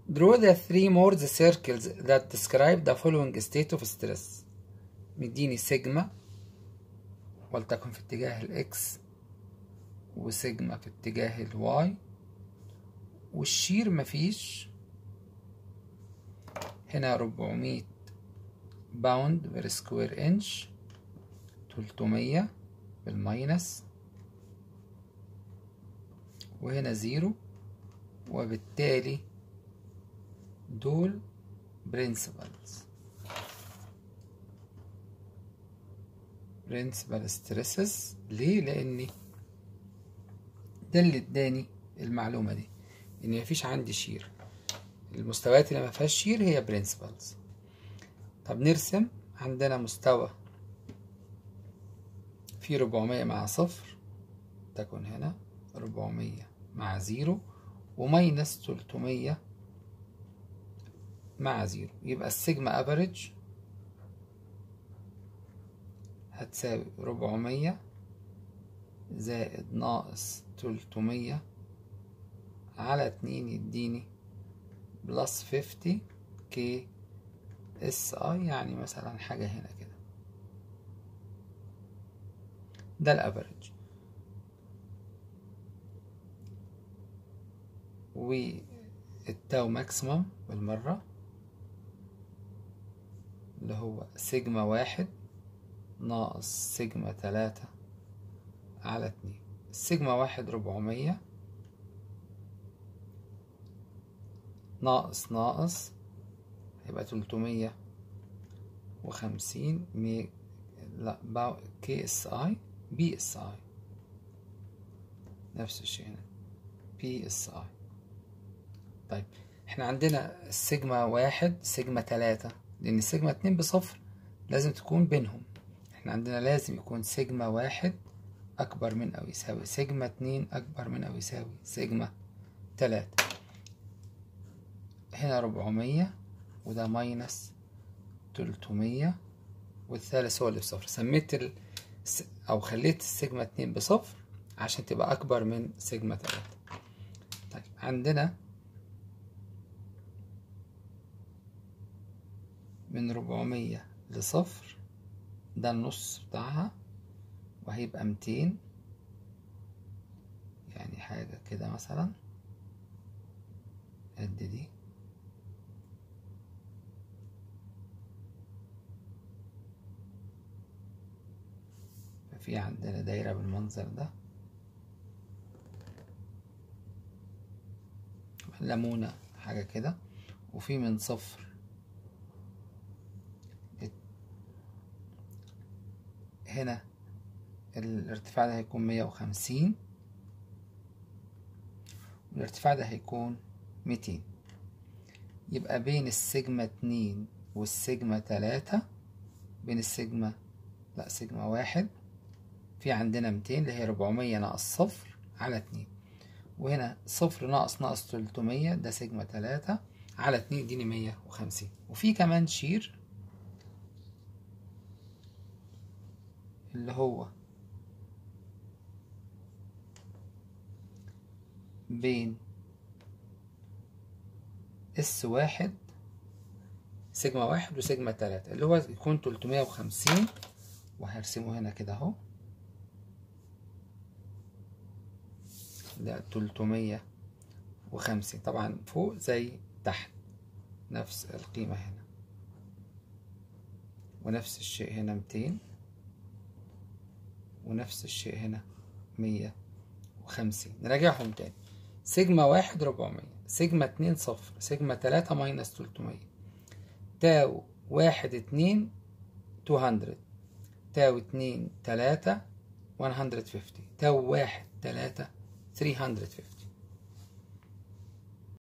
Draw the three more circles that describe the following state of stress. مديني سيجما ولتكن في اتجاه الاكس وسيجما في اتجاه الواي والشير مفيش هنا 400 باوند بير سكوير انش 300 بالماينس وهنا زيرو وبالتالي دول برنسبلز برنسبل ستريسز ليه لاني ده اللي اداني المعلومه دي ان مفيش عندي شير المستويات اللي ما فيهاش شير هي برنسبلز طب نرسم عندنا مستوى في 400 مع صفر تكون هنا 400 مع زيرو وماينس 300 مع زيرو يبقى السيجما افريج هتساوي 400 زائد ناقص 300 على اتنين يديني بلس 50 كي اس اي يعني مثلا حاجة هنا كده ده الافريج والتاو ماكسيمم بالمرة اللي هو سيجما واحد ناقص سيجما تلاتة على اتنين سيجما واحد ربعمية ناقص ناقص هيبقى تلتمية وخمسين مي لا باو كي اس اي بي اس اي نفس الشيء هنا بي اس اي طيب احنا عندنا السيجما واحد سيجما تلاتة لأن السيجما اتنين بصفر لازم تكون بينهم احنا عندنا لازم يكون سيجما واحد أكبر من أو يساوي سيجما اتنين أكبر من أو يساوي سيجما تلاتة هنا ربعمية وده ماينس تلتمية والثالث هو اللي بصفر سميت ال... أو خليت السيجما اتنين بصفر عشان تبقى أكبر من سيجما تلاتة طيب عندنا من ربعمية لصفر ده النص بتاعها وهيبقى ميتين يعني حاجة كده مثلا قد دي ففي عندنا دايرة بالمنظر ده ليمونة حاجة كده وفي من صفر هنا الارتفاع ده هيكون مية وخمسين والارتفاع ده هيكون ميتين يبقى بين السيجما اتنين والسيجما تلاتة بين السيجما لا سيجما واحد في عندنا ميتين اللي هي ربعمية ناقص صفر على اتنين وهنا صفر ناقص ناقص تلتمية ده سيجما تلاتة على اتنين يديني مية وخمسين وفي كمان شير اللي هو بين اس واحد سيجما واحد وسيجما تلاتة اللي هو يكون تلتمية وخمسين وهرسمه هنا كده اهو ده تلتمية وخمسين طبعا فوق زي تحت نفس القيمة هنا ونفس الشيء هنا ميتين ونفس الشيء هنا مية وخمسين نراجعهم تاني سيجما واحد ربعمية سيجما اتنين صفر سيجما تلاتة ماينس تلتمية تاو واحد اتنين تو هندرد تاو اتنين تلاتة ون هندرد فيفتي تاو واحد تلاتة ثري هندرد فيفتي